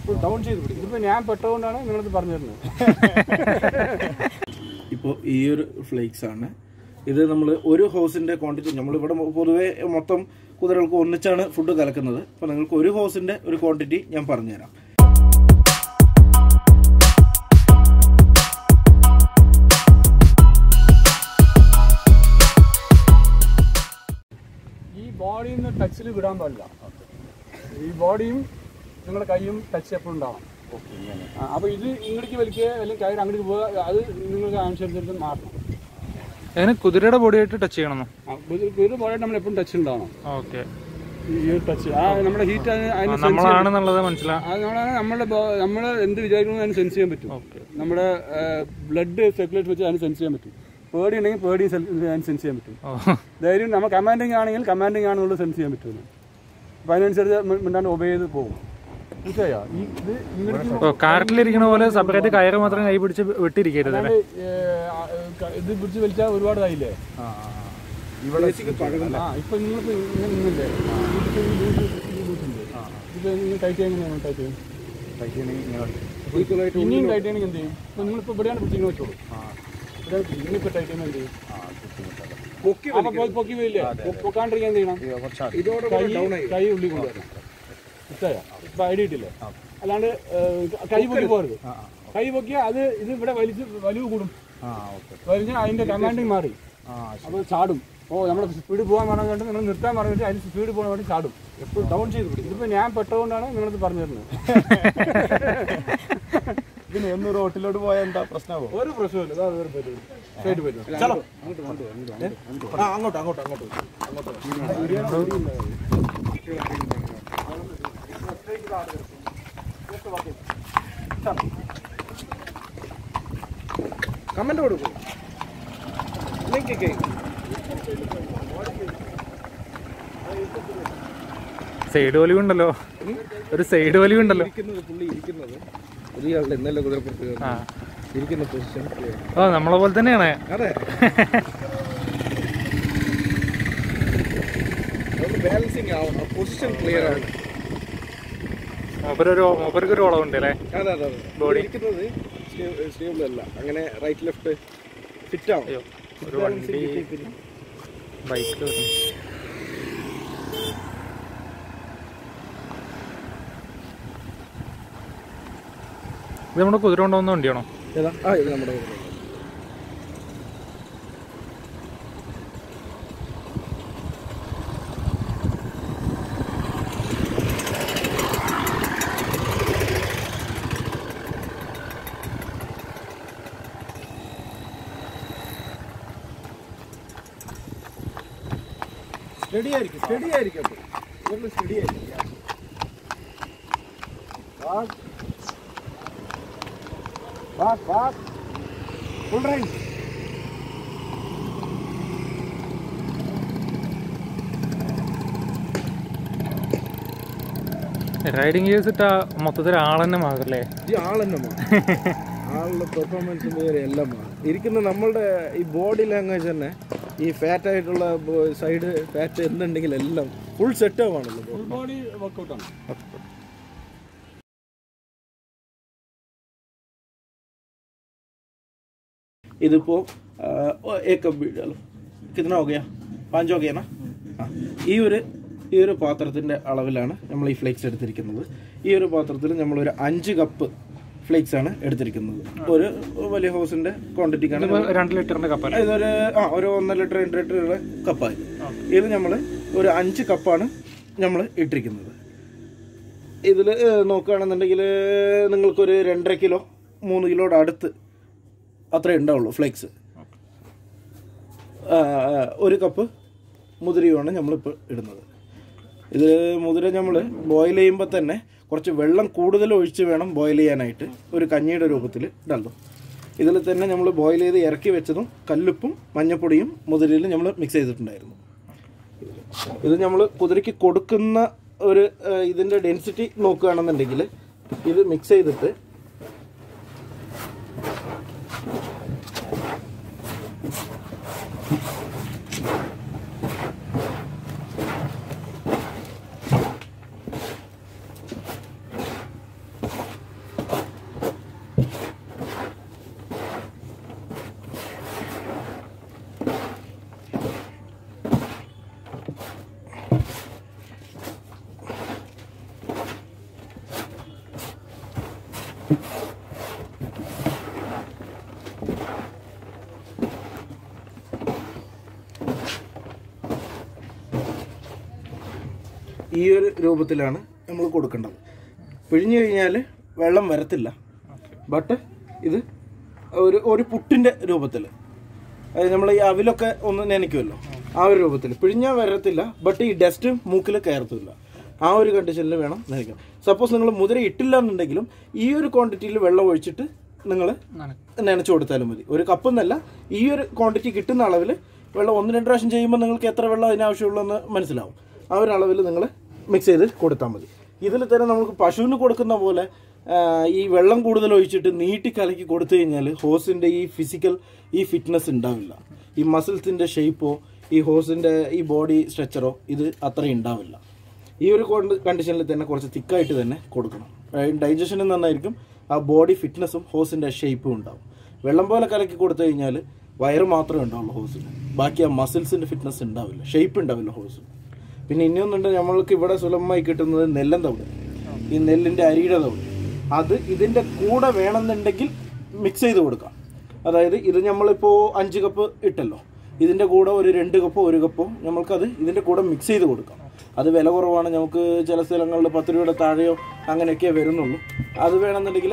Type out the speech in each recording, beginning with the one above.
എപ്പോഴും ഡൗൺ ചെയ്ത് പിടിക്കും ഇതിപ്പോൾ ഞാൻ പെട്ടതുകൊണ്ടാണ് നിങ്ങളത് പറഞ്ഞു തരുന്നത് ഇപ്പോൾ ഈ ഒരു ഫ്ലേക്സ് ആണ് ഇത് നമ്മൾ ഒരു ഹോസിന്റെ ക്വാണ്ടിറ്റി നമ്മളിവിടെ മൊ- പൊതുവെ മൊത്തം കുതിരകൾക്ക് ഒന്നിച്ചാണ് ഫുഡ് കലക്കുന്നത് അപ്പോൾ നിങ്ങൾക്ക് ഒരു ഹോസിന്റെ ഒരു ക്വാണ്ടിറ്റി ഞാൻ പറഞ്ഞുതരാം ഈ ബോഡിയിൽ നിന്ന് ടച്ചിൽ വിടാൻ പാടില്ല ഈ ബോഡിയും നിങ്ങളുടെ കൈയും ടച്ച് എപ്പോഴും ഉണ്ടാവണം ആ, അപ്പോൾ ഇത് ഇങ്ങോട്ടേക്ക് വലിക്കുക അല്ലെങ്കിൽ കയറി അങ്ങോട്ട് പോവുക അത് നിങ്ങൾക്ക് ആവശ്യമനുസരിച്ച് മാറ്റണം അതിന് കുതിരയുടെ ബോഡിയായിട്ട് ടച്ച് ചെയ്യണമെന്നോ ആ, ഇത് ഇത് ബോഡിയായിട്ട് നമ്മൾ എപ്പോഴും ടച്ച് ഉണ്ടാവണം ഓക്കെ ഈ ഒരു ടച്ച് ആ നമ്മുടെ ഹീറ്റ് അതിന് sense ചെയ്യാൻ- നമ്മളാണെന്നുള്ളത് മനസ്സിലാ അത് നമ്മളാണ് നമ്മുടെ നമ്മൾ എന്ത് വിചാരിക്കുന്നു അതിന് സെൻസ് ചെയ്യാൻ പറ്റും ഓക്കെ നമ്മുടെ ബ്ലഡ് സർക്കുലേറ്റ് വെച്ച് അതിന് സെൻസ് ചെയ്യാൻ പറ്റും പേടി ഉണ്ടെങ്കിൽ പേടി അതിന് സെൻസ് ചെയ്യാൻ പറ്റും ഓ ധൈര്യം നമ്മൾ കമാൻഡിങ് ആണെങ്കിൽ കമാൻഡിങ് ആണെന്നുള്ളത് സെൻസ് ചെയ്യാൻ പറ്റുമല്ലോ അപ്പം അതിനനുസരിച്ച് മി- മിണ്ടാണ്ട് ഒബേ ചെയ്ത് പോകും മനസ്സിലായോ ഈ ഇത് ഇങ്ങോട്ട് ഓ കാറിലിരിക്കണ പോലെ സെപ്പറേറ്റ് കയറ് മാത്രം കൈ പിടിച്ച് വിട്ടിരിക്കരുത് അല്ലേ ഇത് പിടിച്ച് വലിച്ചാൽ ഒരുപാട് ആയില്ലേ ആ ഇപ്പൊ നിങ്ങളിപ്പോ ഇങ്ങനെ നിന്നില്ലേ ഇതിപ്പോ ഈ ലൂസ് ഈ ലൂസ് ഉണ്ട് ഇത് നിങ്ങൾ ടൈറ്റ് എങ്ങനെയാണ് ടൈറ്റ് ചെയ്യും ഇനിയും ടൈറ്റ് ചെയ്യണമെങ്കിൽ എന്ത് ചെയ്യും ഇപ്പൊ നിങ്ങളിപ്പോ ഇവിടെയാണ് പിടിച്ചിങ്ങനെ വെച്ചോളൂ ഇവിടെ ഇനിയിപ്പോ ടൈറ്റ് ചെയ്യുമ്പോൾ എന്ത് ചെയ്യും അപ്പൊ പോയി പൊക്കി പോയില്ലേ പൊ- പൊക്കാണ്ടിരിക്കാൻ എന്ത് ചെയ്യണം കൈ കൈ ഉള്ളിൽ കൊണ്ടുവരണം മനസ്സിലായോ ഇപ്പൊ ഐഡിയ ഇട്ടില്ലേ അല്ലാണ്ട് ഏഹ്, കൈ പൊക്കി പോകരുത് കൈ പൊക്കിയാൽ അത് ഇത് ഇവിടെ വലിച്ച് വലിവ് കൂടും വലിഞ്ഞാൽ അതിന്റെ കമാൻഡിങ് മാറി അപ്പോൾ ചാടും ഓ നമ്മൾ സ്പീഡ് പോകാൻ പറഞ്ഞുകൊണ്ട് നിങ്ങൾ നിർത്താൻ പറഞ്ഞിട്ട് അതിന് സ്പീഡ് പോകാൻ വേണ്ടി ചാടും എപ്പോഴും ഡൗൺ ചെയ്ത് പിടിക്കും ഇതിപ്പോൾ ഞാൻ പെട്ടതുകൊണ്ടാണ് നിങ്ങളത് പറഞ്ഞു തരുന്നത് പിന്നെ എന്ന് റോട്ടിലോട്ട് പോയാൽ എന്താ പ്രശ്നമാവോ ഒരു പ്രശ്നമില്ല ഇതാ ഒരു പറ്റും സൈഡ് പറ്റും ചലോ ആ അങ്ങോട്ട് അങ്ങോട്ട് അങ്ങോട്ട് കമന്റ് കൊടുക്കും ലിങ്ക് സൈഡ് വലിവ് ഉണ്ടല്ലോ ഒരു സൈഡ് വലിവ് ഉണ്ടല്ലോ ഇരിക്കുന്നത് പുള്ളി ഇരിക്കുന്നത് ഒരാളുടെ ഇന്നലെ കുതിരപ്പുറത്ത് ആ ഇരിക്കുന്ന പൊസിഷൻ ഓ നമ്മളെ പോലെ തന്നെയാണ് അതെ ബാലൻസിങ് ആവണം പൊസിഷൻ ക്ലിയർ ആവണം മൂപ്പരൊരു മൂപ്പർക്ക് ഒരു വളവുണ്ട് അല്ലേ അതെ അതെ അതെ Body. ഇരിക്കുന്നത് സ്റ്റേബിൾ അല്ല അങ്ങനെ റൈറ്റ് ലെഫ്റ്റ് ഫിറ്റ് ആവും അയ്യോ ഒരു വണ്ടി ബൈക്ക് ഇത് നമ്മുടെ കുതിര കൊണ്ടുവന്ന വണ്ടിയാണോ ഏതാ ആ ഇത് നമ്മുടെ കുതിര. സ്റ്റഡി ആയിരിക്കും സ്റ്റഡി ആയിരിക്കും സ്റ്റഡി ആയിരിക്കും back back full range riding gears ഇട്ടാ മൊത്തത്തിൽ ആളെന്നെ മാറില്ലേ ഈ ആളെന്നെ മാറും ആളുടെ പെർഫോമൻസ് വേറെ എല്ലാം മാറും ഇരിക്കുന്ന നമ്മളുടെ ഈ ബോഡി ലാംഗ്വേജ് തന്നെ ഈ ഫാറ്റ് ആയിട്ടുള്ള സൈഡ് ഫാറ്റ് എന്തുണ്ടെങ്കിൽ എല്ലാം ഫുൾ സെറ്റ് ആവാണല്ലോ ഫുൾ ബോഡി വർക്കൗട്ടാണ് ഇതിപ്പോ एक വീഡിയോ കിतना हो गया पाँच हो गया ना ആ. ഈ ഒരു ഈ ഒരു പാത്രത്തിന്റെ അളവിലാണ് നമ്മൾ ഈ ഫ്ലേക്സ് എടുത്തിരിക്കുന്നത് ഈ ഒരു പാത്രത്തിൽ നമ്മൾ ഒരു അഞ്ച് കപ്പ് ഫ്ലേക്സ് ആണ് എടുത്തിരിക്കുന്നത് ഒരു വലിയ ഹൗസിന്റെ ക്വാണ്ടിറ്റിക്കാണ് ഇതിപ്പോ രണ്ട് ലിറ്ററിന്റെ കപ്പല്ല ഇതൊരു ആ ഒരു ഒന്നര ലിറ്റർ രണ്ട് ലിറ്ററുടെ കപ്പായി ഇത് നമ്മൾ ഒരു അഞ്ച് കപ്പാണ് നമ്മൾ ഇട്ടിരിക്കുന്നത് ഇതിൽ നോക്കുകയാണെന്നുണ്ടെങ്കിൽ നിങ്ങൾക്കൊരു രണ്ടര കിലോ മൂന്ന് കിലോയുടെ അടുത്ത് അത്രേ ഉണ്ടാവുള്ളൂ ഫ്ലേക്സ് ഒരു കപ്പ് മുതിരയുമാണ് നമ്മളിപ്പോൾ ഇടുന്നത് ഇത് മുതിര നമ്മൾ ബോയിൽ ചെയ്യുമ്പോൾ തന്നെ കുറച്ച് വെള്ളം കൂടുതൽ ഒഴിച്ച് വേണം ബോയിൽ ചെയ്യാനായിട്ട് ഒരു കഞ്ഞിയുടെ രൂപത്തിൽ ഇടാലോ ഇതിൽ തന്നെ നമ്മൾ ബോയിൽ ചെയ്ത് ഇറക്കി വെച്ചതും കല്ലുപ്പും മഞ്ഞപ്പൊടിയും മുതിരയിൽ നമ്മൾ മിക്സ് ചെയ്തിട്ടുണ്ടായിരുന്നു ഇത് നമ്മൾ കുതിരയ്ക്ക് കൊടുക്കുന്ന ഒരു ആ, ഇതിന്റെ ഡെൻസിറ്റി നോക്കുകയാണെന്നുണ്ടെങ്കിൽ ഇത് മിക്സ് ചെയ്തിട്ട് ഈ ഒരു രൂപത്തിലാണ് നമ്മൾ കൊടുക്കേണ്ടത് പിഴിഞ്ഞു കഴിഞ്ഞാൽ വെള്ളം വരത്തില്ല ബട്ട് ഇത് ഒരു ഒരു പുട്ടിൻ്റെ രൂപത്തിൽ അതായത് നമ്മൾ ഈ അവിലൊക്കെ ഒന്ന് നനയ്ക്കുമല്ലോ ആ ഒരു രൂപത്തിൽ പിഴിഞ്ഞാൽ വരത്തില്ല ബട്ട് ഈ ഡസ്റ്റ് മൂക്കിൽ കയറത്തില്ല ആ ഒരു കണ്ടീഷനിൽ വേണം നനയ്ക്കാൻ സപ്പോസ് നിങ്ങൾ മുതിര ഇട്ടില്ല എന്നുണ്ടെങ്കിലും ഈ ഒരു ക്വാണ്ടിറ്റിയിൽ വെള്ളം ഒഴിച്ചിട്ട് നിങ്ങൾ നനച്ചു കൊടുത്താലും മതി ഒരു കപ്പ് എന്നല്ല ഈ ഒരു ക്വാണ്ടിറ്റി കിട്ടുന്ന അളവിൽ വെള്ളം ഒന്ന് രണ്ട് പ്രാവശ്യം ചെയ്യുമ്പോൾ നിങ്ങൾക്ക് എത്ര വെള്ളം അതിനാവശ്യമുള്ളതെന്ന് മനസ്സിലാവും ആ ഒരു അളവിൽ നിങ്ങൾ മിക്സ് ചെയ്ത് കൊടുത്താൽ മതി ഇതിൽ തന്നെ നമുക്ക് പശുവിന് കൊടുക്കുന്ന പോലെ ആ, ഈ വെള്ളം കൂടുതൽ ഒഴിച്ചിട്ട് നീട്ടി കലക്കി കൊടുത്തു കഴിഞ്ഞാൽ ഹോസിൻ്റെ ഈ ഫിസിക്കൽ ഈ ഫിറ്റ്നസ് ഉണ്ടാവില്ല ഈ മസിൽസിൻ്റെ ഷേപ്പോ ഈ ഹോസിൻ്റെ ഈ ബോഡി സ്ട്രക്ചറോ ഇത് അത്രയും ഉണ്ടാവില്ല ഈ ഒരു കണ്ടീഷനിൽ തന്നെ കുറച്ച് തിക്കായിട്ട് തന്നെ കൊടുക്കണം ഡൈജഷനും നന്നായിരിക്കും ആ ബോഡി ഫിറ്റ്നസ്സും ഹോസിൻ്റെ ഷേപ്പും ഉണ്ടാവും വെള്ളം പോലെ കലക്കി കൊടുത്തു കഴിഞ്ഞാൽ വയറ് മാത്രമേ ഉണ്ടാവുള്ളൂ ഹോസിന് ബാക്കി ആ മസിൽസിൻ്റെ ഫിറ്റ്നസ് ഉണ്ടാവില്ല ഷേപ്പ് ഉണ്ടാവില്ല ഹോസിന് പിന്നെ ഇനിയൊന്നുണ്ട് നമ്മൾക്ക് ഇവിടെ സുലഭമായി കിട്ടുന്നത് നെല്ലൻ തവിട് ഈ നെല്ലിൻ്റെ അരിയുടെ തവിട് അത് ഇതിൻ്റെ കൂടെ വേണമെന്നുണ്ടെങ്കിൽ മിക്സ് ചെയ്ത് കൊടുക്കാം അതായത് ഇത് നമ്മളിപ്പോൾ അഞ്ച് കപ്പ് ഇട്ടല്ലോ ഇതിൻ്റെ കൂടെ ഒരു രണ്ട് കപ്പോ ഒരു കപ്പോ നമ്മൾക്കത് ഇതിൻ്റെ കൂടെ മിക്സ് ചെയ്ത് കൊടുക്കാം അത് വില കുറവാണ് നമുക്ക് ചില സ്ഥലങ്ങളിൽ പത്ത് രൂപയുടെ താഴെയോ അങ്ങനെയൊക്കെ വരുന്നുള്ളൂ അത് വേണമെന്നുണ്ടെങ്കിൽ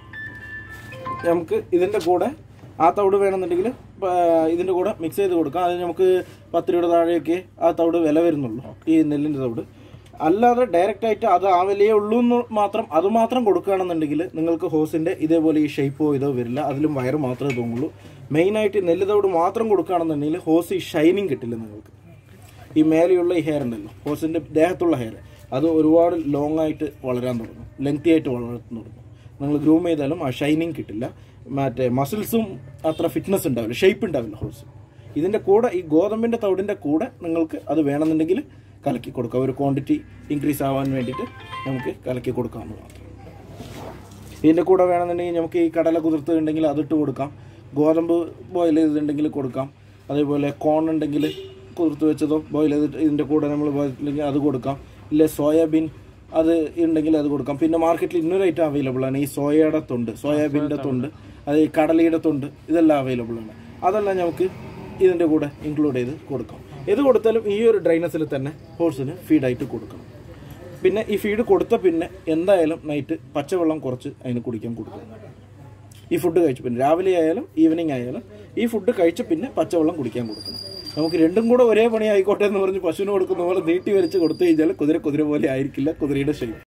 നമുക്ക് ഇതിൻ്റെ കൂടെ ആ തവിട് വേണമെന്നുണ്ടെങ്കിൽ ഇതിൻ്റെ കൂടെ മിക്സ് ചെയ്ത് കൊടുക്കാം അത് നമുക്ക് പത്ത് രൂപയുടെ താഴെയൊക്കെ ആ തവിട് വില വരുന്നുള്ളൂ ഈ നെല്ലിൻ്റെ തവിട് അല്ലാതെ ഡയറക്റ്റ് ആയിട്ട് അത് ആ വിലയേ ഉള്ളൂ എന്ന് മാത്രം അത് മാത്രം കൊടുക്കുകയാണെന്നുണ്ടെങ്കിൽ നിങ്ങൾക്ക് ഹോസിൻ്റെ ഇതേപോലെ ഈ ഷേപ്പോ ഇതോ വരില്ല അതിലും വയറ് മാത്രമേ തോന്നുള്ളൂ മെയിനായിട്ട് നെല്ല് തവിട് മാത്രം കൊടുക്കുകയാണെന്നുണ്ടെങ്കിൽ ഹോസ് ഈ ഷൈനിങ് കിട്ടില്ല നിങ്ങൾക്ക് ഈ മേലെയുള്ള ഈ ഹെയർ ഉണ്ടല്ലോ ഹോസിൻ്റെ ദേഹത്തുള്ള ഹെയർ അത് ഒരുപാട് ലോങ് ആയിട്ട് വളരാൻ തുടങ്ങും ലെങ്തി ആയിട്ട് വളരാൻ തുടങ്ങും നിങ്ങൾ ഗ്രൂം ചെയ്താലും ആ ഷൈനിങ് കിട്ടില്ല മറ്റേ മസിൽസും അത്ര ഫിറ്റ്നസ് ഉണ്ടാവില്ല ഷേപ്പ് ഉണ്ടാവില്ല ഹോസ് ഇതിൻ്റെ കൂടെ ഈ ഗോതമ്പിൻ്റെ തവിടിൻ്റെ കൂടെ നിങ്ങൾക്ക് അത് വേണമെന്നുണ്ടെങ്കിൽ കലക്കി കൊടുക്കാം ഒരു ക്വാണ്ടിറ്റി ഇൻക്രീസ് ആവാൻ വേണ്ടിയിട്ട് നമുക്ക് കലക്കി കൊടുക്കാമെന്ന് മാത്രം ഇതിൻ്റെ കൂടെ വേണമെന്നുണ്ടെങ്കിൽ നമുക്ക് ഈ കടല കുതിർത്ത് ഉണ്ടെങ്കിൽ അതിട്ട് കൊടുക്കാം ഗോതമ്പ് ബോയിൽ ചെയ്തിട്ടുണ്ടെങ്കിൽ കൊടുക്കാം അതേപോലെ കോൺ ഉണ്ടെങ്കിൽ കുതിർത്ത് വെച്ചതോ ബോയിൽ ചെയ്തിട്ട് ഇതിൻ്റെ കൂടെ നമ്മൾ ബോയിലില്ലെങ്കിൽ അത് കൊടുക്കാം ഇല്ല സോയാബീൻ അത് ഉണ്ടെങ്കിൽ അത് കൊടുക്കാം പിന്നെ മാർക്കറ്റിൽ ഇന്നൊരു ഐറ്റം അവൈലബിൾ ആണ് ഈ സോയയുടെ തൊണ്ട് സോയാബീൻ്റെ തൊണ്ട് അത് ഈ കടലയുടെ തൊണ്ട് ഇതെല്ലാം അവൈലബിൾ ആണ് അതെല്ലാം നമുക്ക് ഇതിൻ്റെ കൂടെ ഇൻക്ലൂഡ് ചെയ്ത് കൊടുക്കാം ഇത് കൊടുത്താലും ഈ ഒരു ഡ്രൈനസിൽ തന്നെ ഹോഴ്സിന് ഫീഡായിട്ട് കൊടുക്കണം പിന്നെ ഈ ഫീഡ് കൊടുത്ത പിന്നെ എന്തായാലും നൈറ്റ് പച്ചവെള്ളം കുറച്ച് അതിന് കുടിക്കാൻ കൊടുക്കണം ഈ ഫുഡ് കഴിച്ചു പിന്നെ രാവിലെ ആയാലും ഈവനിങ് ആയാലും ഈ ഫുഡ് കഴിച്ച പിന്നെ പച്ചവെള്ളം കുടിക്കാൻ കൊടുക്കണം നമുക്ക് രണ്ടും കൂടെ ഒരേ പണി ആയിക്കോട്ടെ എന്ന് പറഞ്ഞ് പശുവിന് കൊടുക്കുന്ന പോലെ നീട്ടി വരച്ച് കൊടുത്തു കഴിഞ്ഞാൽ കുതിര കുതിര പോലെ ആയിരിക്കില്ല കുതിരയുടെ ഷേപ്പ്